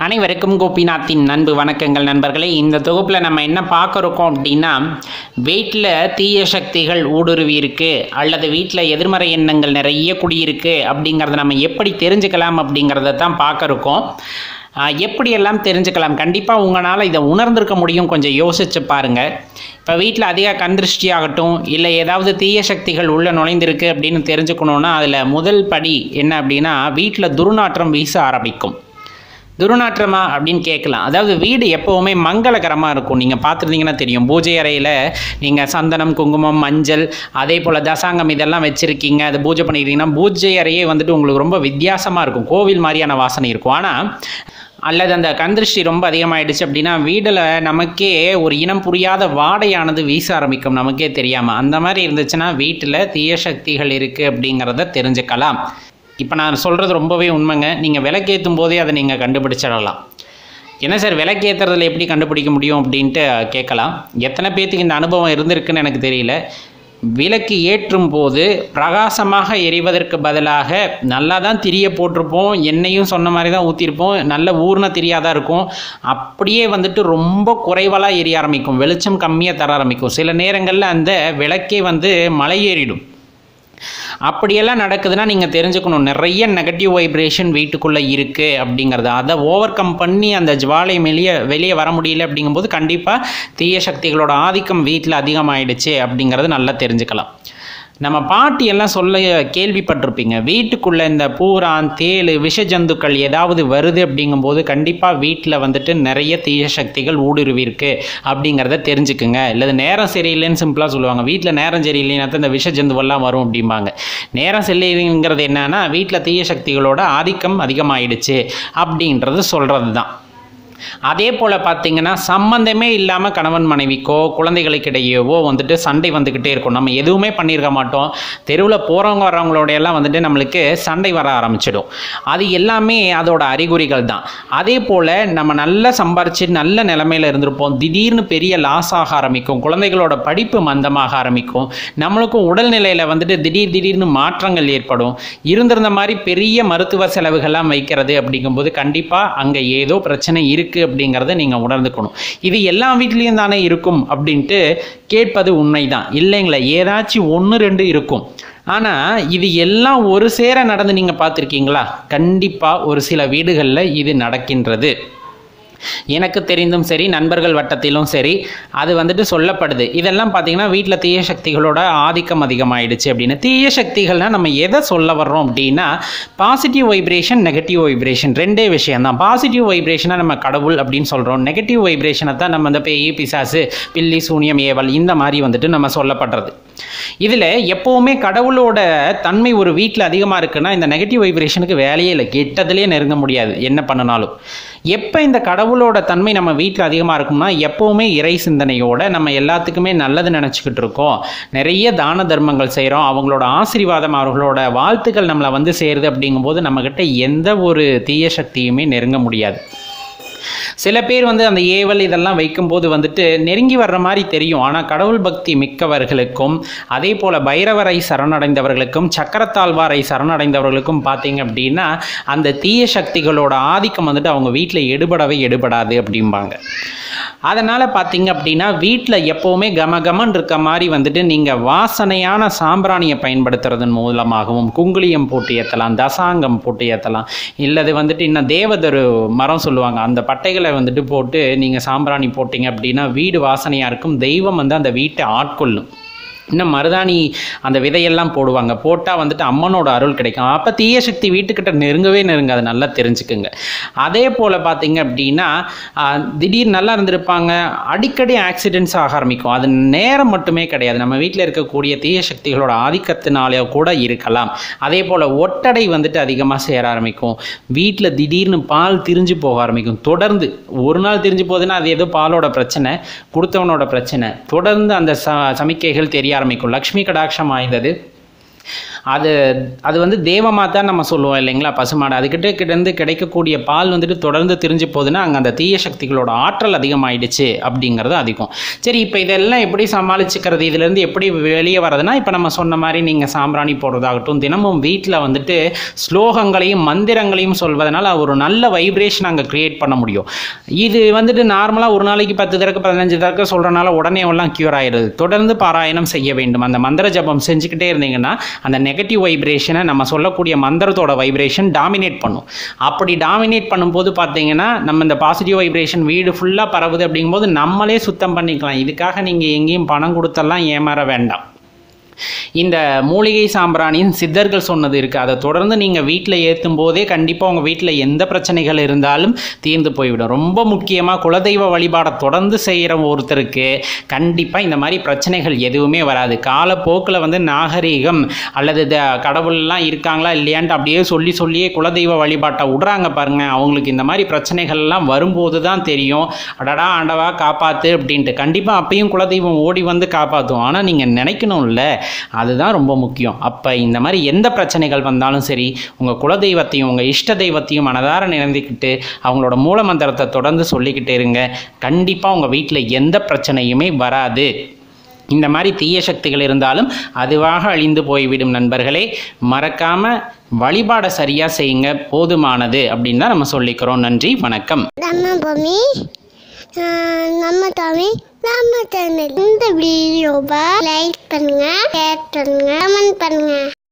அனைவருக்கும் கோபிநாத்தின் அன்பு வணக்கங்கள் நண்பர்களே இந்த தொகுப்பில் நம்ம என்ன பார்க்குறோம் அப்படின்னா வீட்டில் தீய சக்திகள் ஊடுருவி இருக்கு அல்லது வீட்டில் எதிர்மறை எண்ணங்கள் நிறைய குடியிருக்கு அப்படிங்கிறத நம்ம எப்படி தெரிஞ்சுக்கலாம் அப்படிங்கிறத தான் பார்க்குறோம் எப்படியெல்லாம் தெரிஞ்சுக்கலாம் கண்டிப்பாக உங்களால் இதை உணர்ந்திருக்க முடியும் கொஞ்சம் யோசிச்சு பாருங்கள் இப்போ வீட்டில் அதிக கண்திருஷ்டி ஆகட்டும் இல்லை ஏதாவது தீய சக்திகள் உள்ளே நுழைந்திருக்கு அப்படின்னு தெரிஞ்சுக்கணுன்னா அதில் முதல் படி என்ன அப்படின்னா வீட்டில் துர்நாற்றம் வீச ஆரம்பிக்கும் துர்நாற்றமா அப்படின்னு கேட்கலாம் அதாவது வீடு எப்போவுமே மங்களகரமாக இருக்கும் நீங்கள் பார்த்துருந்தீங்கன்னா தெரியும் பூஜை அறையில் நீங்கள் சந்தனம் குங்குமம் மஞ்சள் அதே போல் தசாங்கம் இதெல்லாம் வச்சுருக்கீங்க அது பூஜை பண்ணிக்கிறீங்கன்னா பூஜை அறையே வந்துட்டு உங்களுக்கு ரொம்ப வித்தியாசமாக இருக்கும் கோவில் மாதிரியான வாசனை இருக்கும் ஆனால் அல்லது அந்த கண்திருஷ்டி ரொம்ப அதிகமாயிடுச்சு அப்படின்னா வீட்டில் நமக்கே ஒரு இனம் புரியாத வாடையானது வீச ஆரம்பிக்கும் நமக்கே தெரியாமல் அந்த மாதிரி இருந்துச்சுன்னா வீட்டில் தீய சக்திகள் இருக்குது அப்படிங்கிறத தெரிஞ்சுக்கலாம் இப்போ நான் சொல்கிறது ரொம்பவே உண்மைங்க நீங்கள் விளக்கேற்றும் போதே அதை நீங்கள் கண்டுபிடிச்சிடலாம் என்ன சார் விளக்கேற்றுறதுல எப்படி கண்டுபிடிக்க முடியும் அப்படின்ட்டு கேட்கலாம் எத்தனை பேர்த்துக்கு இந்த அனுபவம் இருந்திருக்குன்னு எனக்கு தெரியல விளக்கு ஏற்றும் போது பிரகாசமாக எரிவதற்கு பதிலாக நல்லா தான் திரிய போட்டிருப்போம் எண்ணெயும் சொன்ன மாதிரி தான் ஊற்றிருப்போம் நல்ல ஊர்ன திரியாக தான் இருக்கும் அப்படியே வந்துட்டு ரொம்ப குறைவலாக எரிய ஆரம்பிக்கும் வெளிச்சம் கம்மியாக தர ஆரம்பிக்கும் சில நேரங்களில் அந்த விளக்கே வந்து மலை ஏறிடும் அப்படியெல்லாம் நடக்குதுன்னா நீங்கள் தெரிஞ்சுக்கணும் நிறைய நெகட்டிவ் வைப்ரேஷன் வீட்டுக்குள்ளே இருக்குது அப்படிங்கிறது அதை ஓவர் கம் பண்ணி அந்த ஜுவாலை வெளியே வெளியே வர முடியல அப்படிங்கும்போது கண்டிப்பாக தீய சக்திகளோட ஆதிக்கம் வீட்டில் அதிகமாயிடுச்சு அப்படிங்கிறது நல்லா தெரிஞ்சுக்கலாம் நம்ம பாட்டி எல்லாம் சொல்ல கேள்விப்பட்டிருப்பீங்க வீட்டுக்குள்ளே இந்த பூரான் தேள் விஷ ஜந்துக்கள் ஏதாவது வருது அப்படிங்கும்போது கண்டிப்பாக வீட்டில் வந்துட்டு நிறைய தீய சக்திகள் ஊடுருவி இருக்கு அப்படிங்கிறத தெரிஞ்சுக்குங்க இல்லை நேரம் சரியில்லைன்னு சிம்பிளாக சொல்லுவாங்க வீட்டில் நேரம் சரியில்லைன்னா தான் இந்த விஷ ஜந்துவெல்லாம் வரும் அப்படிம்பாங்க நேரம் சரியில்லைங்கிறது என்னன்னா வீட்டில் தீய சக்திகளோட ஆதிக்கம் அதிகமாயிடுச்சு அப்படின்றது சொல்கிறது தான் அதே போல் பார்த்தீங்கன்னா சம்மந்தமே இல்லாமல் கணவன் மனைவிக்கோ குழந்தைகளுக்கிடையேவோ வந்துட்டு சண்டை வந்துக்கிட்டே இருக்கும் நம்ம எதுவுமே பண்ணியிருக்க மாட்டோம் தெருவில் போகிறவங்க வர்றவங்களோட எல்லாம் வந்துட்டு நம்மளுக்கு சண்டை வர ஆரம்பிச்சிடும் அது எல்லாமே அதோட அறிகுறிகள் தான் அதே போல் நம்ம நல்லா சம்பாரித்து நல்ல நிலமையில இருந்திருப்போம் திடீர்னு பெரிய லாஸ் ஆக ஆரம்பிக்கும் குழந்தைகளோட படிப்பு மந்தமாக ஆரம்பிக்கும் நம்மளுக்கும் உடல்நிலையில் வந்துட்டு திடீர் திடீர்னு மாற்றங்கள் ஏற்படும் இருந்திருந்த மாதிரி பெரிய மருத்துவ செலவுகள்லாம் வைக்கிறது அப்படிங்கும்போது கண்டிப்பாக அங்கே ஏதோ பிரச்சனை இருக்குது இருக்குது அப்படிங்கிறத நீங்கள் உணர்ந்துக்கணும் இது எல்லா வீட்லேயும் தானே இருக்கும் அப்படின்ட்டு கேட்பது உண்மைதான் இல்லைங்களா ஏதாச்சும் ஒன்று ரெண்டு இருக்கும் ஆனால் இது எல்லாம் ஒரு சேர நடந்து நீங்கள் பார்த்துருக்கீங்களா கண்டிப்பாக ஒரு சில வீடுகளில் இது நடக்கின்றது எனக்கு தெரிந்தும் சரி நண்பர்கள் வட்டத்திலும் சரி அது வந்துட்டு சொல்லப்படுது இதெல்லாம் பார்த்தீங்கன்னா வீட்டில் தீய சக்திகளோட ஆதிக்கம் அதிகமாயிடுச்சு அப்படின்னு தீய சக்திகள்னால் நம்ம எதை சொல்ல வர்றோம் அப்படின்னா பாசிட்டிவ் வைப்ரேஷன் நெகட்டிவ் வைப்ரேஷன் ரெண்டே விஷயம் தான் பாசிட்டிவ் வைப்ரேஷனை நம்ம கடவுள் அப்படின்னு சொல்கிறோம் நெகட்டிவ் வைப்ரேஷனை தான் நம்ம இந்த பேய் பிசாசு பில்லி சூனியம் ஏவல் இந்த மாதிரி வந்துட்டு நம்ம சொல்லப்படுறது இதில் எப்போவுமே கடவுளோட தன்மை ஒரு வீட்டில் அதிகமாக இருக்குன்னா இந்த நெகட்டிவ் வைப்ரேஷனுக்கு வேலையே இல்லை கெட்டதுலேயே நெருங்க முடியாது என்ன பண்ணினாலும் எப்போ இந்த கடவுளோட தன்மை நம்ம வீட்டில் அதிகமாக இருக்கும்னா எப்போவுமே இறை சிந்தனையோட நம்ம எல்லாத்துக்குமே நல்லது நினச்சிக்கிட்டு இருக்கோம் நிறைய தான தர்மங்கள் செய்கிறோம் அவங்களோட ஆசீர்வாதம் அவர்களோட வாழ்த்துக்கள் நம்மளை வந்து சேருது அப்படிங்கும்போது நம்மக்கிட்ட எந்த ஒரு தீய சக்தியுமே நெருங்க முடியாது சில பேர் வந்து அந்த ஏவல் இதெல்லாம் வைக்கும்போது வந்துட்டு நெருங்கி வர்ற மாதிரி தெரியும் ஆனால் கடவுள் பக்தி மிக்கவர்களுக்கும் அதே போல் பைரவரை சரணடைந்தவர்களுக்கும் சக்கரத்தாழ்வாரை சரணடைந்தவர்களுக்கும் பார்த்தீங்க அப்படின்னா அந்த தீய சக்திகளோட ஆதிக்கம் வந்துட்டு அவங்க வீட்டில் எடுபடவே எடுபடாது அப்படிம்பாங்க அதனால் பார்த்தீங்க அப்படின்னா வீட்டில் எப்போவுமே கமகமன் இருக்க மாதிரி வந்துட்டு நீங்கள் வாசனையான சாம்பிராணியை பயன்படுத்துறதன் மூலமாகவும் குங்குளியம் போட்டு ஏற்றலாம் தசாங்கம் போட்டு ஏற்றலாம் இல்லது வந்துட்டு இன்னும் தேவதரு மரம் சொல்லுவாங்க அந்த பட்டைகளை வந்துட்டு போட்டு நீங்கள் சாம்பிராணி போட்டிங்க அப்படின்னா வீடு வாசனையாக இருக்கும் தெய்வம் வந்து அந்த வீட்டை ஆட்கொள்ளும் இன்னும் மருதாணி அந்த விதையெல்லாம் போடுவாங்க போட்டால் வந்துட்டு அம்மனோட அருள் கிடைக்கும் அப்போ தீய சக்தி வீட்டுக்கிட்ட நெருங்கவே நெருங்க அதை நல்லா தெரிஞ்சுக்குங்க அதே போல் பார்த்தீங்க அப்படின்னா திடீர் நல்லா இருந்திருப்பாங்க அடிக்கடி ஆக்சிடென்ட்ஸ் ஆக ஆரம்பிக்கும் அது நேரம் மட்டுமே கிடையாது நம்ம வீட்டில் இருக்கக்கூடிய தீய சக்திகளோட ஆதிக்கத்தினாலே கூட இருக்கலாம் அதே போல் ஒட்டடை வந்துட்டு அதிகமாக சேர ஆரம்பிக்கும் வீட்டில் திடீர்னு பால் திரிஞ்சு போக ஆரம்பிக்கும் தொடர்ந்து ஒரு நாள் திரிஞ்சு போகுதுன்னா அது ஏதோ பாலோட பிரச்சனை கொடுத்தவனோட பிரச்சனை தொடர்ந்து அந்த ச சமிக்கைகள் தெரிய ஆரம்பிக்கும் லக்ஷ்மி கடாட்சம் ஆய்ந்தது அது அது வந்து தேவமாக தான் நம்ம சொல்லுவோம் இல்லைங்களா பசுமாடு அதுக்கிட்ட கிட்டேருந்து கிடைக்கக்கூடிய பால் வந்துட்டு தொடர்ந்து திரிஞ்சு போகுதுன்னா அங்கே அந்த தீய சக்திகளோட ஆற்றல் அதிகமாயிடுச்சு அப்படிங்கிறது அதிகம் சரி இப்போ இதெல்லாம் எப்படி சமாளிச்சுக்கிறது இதுலேருந்து எப்படி வெளியே வரதுன்னா இப்போ நம்ம சொன்ன மாதிரி நீங்கள் சாம்பிராணி போடுறதாகட்டும் தினமும் வீட்டில் வந்துட்டு ஸ்லோகங்களையும் மந்திரங்களையும் சொல்வதனால ஒரு நல்ல வைப்ரேஷன் அங்கே கிரியேட் பண்ண முடியும் இது வந்துட்டு நார்மலாக ஒரு நாளைக்கு பத்து தடவை பதினஞ்சு தடவை சொல்கிறனால உடனே எல்லாம் க்யூர் ஆயிடுது தொடர்ந்து பாராயணம் செய்ய வேண்டும் அந்த மந்திர ஜபம் செஞ்சுக்கிட்டே இருந்தீங்கன்னா அந்த நெகட்டிவ் வைப்ரேஷனை நம்ம சொல்லக்கூடிய மந்திரத்தோட வைப்ரேஷன் டாமினேட் பண்ணும் அப்படி டாமினேட் பண்ணும்போது பார்த்தீங்கன்னா நம்ம இந்த பாசிட்டிவ் வைப்ரேஷன் வீடு ஃபுல்லாக பரவுது அப்படிங்கும்போது நம்மளே சுத்தம் பண்ணிக்கலாம் இதுக்காக நீங்கள் எங்கேயும் பணம் கொடுத்தெல்லாம் ஏமாற வேண்டாம் இந்த மூலிகை சாம்பிராணின்னு சித்தர்கள் சொன்னது இருக்குது அதை தொடர்ந்து நீங்கள் வீட்டில் ஏற்றும் போதே கண்டிப்பாக உங்கள் வீட்டில் எந்த பிரச்சனைகள் இருந்தாலும் தீர்ந்து போய்விடும் ரொம்ப முக்கியமாக குலதெய்வ வழிபாடை தொடர்ந்து செய்கிற ஒருத்தருக்கு கண்டிப்பாக இந்த மாதிரி பிரச்சனைகள் எதுவுமே வராது காலப்போக்கில் வந்து நாகரீகம் அல்லது த கடவுள்லாம் இருக்காங்களா இல்லையான்ட்டு அப்படியே சொல்லி சொல்லியே குலதெய்வ வழிபாட்டை விடுறாங்க பாருங்க அவங்களுக்கு இந்த மாதிரி பிரச்சனைகள்லாம் வரும்போது தான் தெரியும் அடடா ஆண்டவா காப்பாத்து அப்படின்ட்டு கண்டிப்பாக அப்பயும் குலதெய்வம் ஓடி வந்து காப்பாற்றும் ஆனால் நீங்கள் நினைக்கணும்ல அதுதான் ரொம்ப முக்கியம் அப்போ இந்த மாதிரி எந்த பிரச்சனைகள் வந்தாலும் சரி உங்கள் குலதெய்வத்தையும் உங்கள் இஷ்ட தெய்வத்தையும் மனதார நினைந்துக்கிட்டு அவங்களோட மூல மந்திரத்தை தொடர்ந்து சொல்லிக்கிட்டே இருங்க கண்டிப்பாக உங்கள் வீட்டில் எந்த பிரச்சனையுமே வராது இந்த மாதிரி தீய சக்திகள் இருந்தாலும் அதுவாக அழிந்து போய்விடும் நண்பர்களே மறக்காம வழிபாடை சரியா செய்யுங்க போதுமானது அப்படின்னு தான் நம்ம சொல்லிக்கிறோம் நன்றி வணக்கம் நம்ம பூமி ஆஹ் நம்ம தமிழ் நம்ம சேனல் இந்த வீடியோவை லைக் பண்ணுங்க ஷேர் பண்ணுங்க கமெண்ட் பண்ணுங்க